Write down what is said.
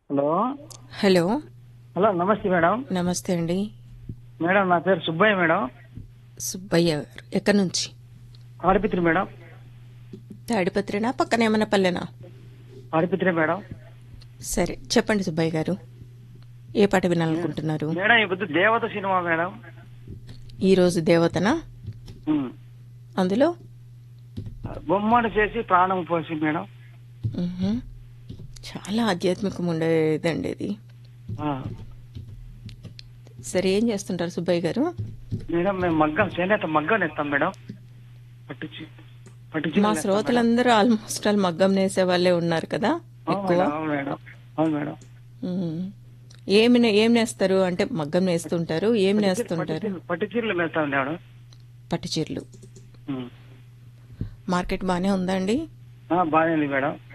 Hello hello hello నమస్తే madam నమస్తే అండి మేడం నా పేరు సుబ్బయ్య మేడం సుబ్బయ్య గారు ఎక్కడి నుంచి ఆడిపిత్రి మేడం తాడిపత్రినా పక్కన ఏమన్నా పల్లెనా ఆడిపిత్రి మేడం సరే చెప్పండి సుబ్బయ్య గారు ఏ పాట వినాలనుకుంటున్నారు మేడం ఈ పొద్దు దేవత సినిమా మేడం ఈరోజు దేవతనా ఉమ్. అందులో బొమ్మను చేసి ప్రాణం పోసి మేడం మ్హూ. చాలా ఆధ్యాత్మికం ఉండేదండి ఇది ఆ. సరే ఏం చేస్తుంటారు సుబ్బయ్య గారు మేడం మేము మగ్గం చేనేత మగ్గం ఎత్తాం మేడం పట్టుచి పట్టుచి మా శ్రోతలందరూ ఆల్మోస్ట్ ఆల్ మగ్గం నేసే వాళ్ళే ఉన్నారు కదా ఎక్కువ అవును మేడం అవును మేడం మ్. ఏమి నే- ఏం నేస్తారు అంటే మగ్గం నేస్తుంటారు ఏం నేస్తుంటారు పట్టు చీరలు మేస్తాం మేడం పట్టు చీరలు ఉమ్. మార్కెట్ బాగానే ఉందా అండి ఆ, బాగానే ఉంది మేడం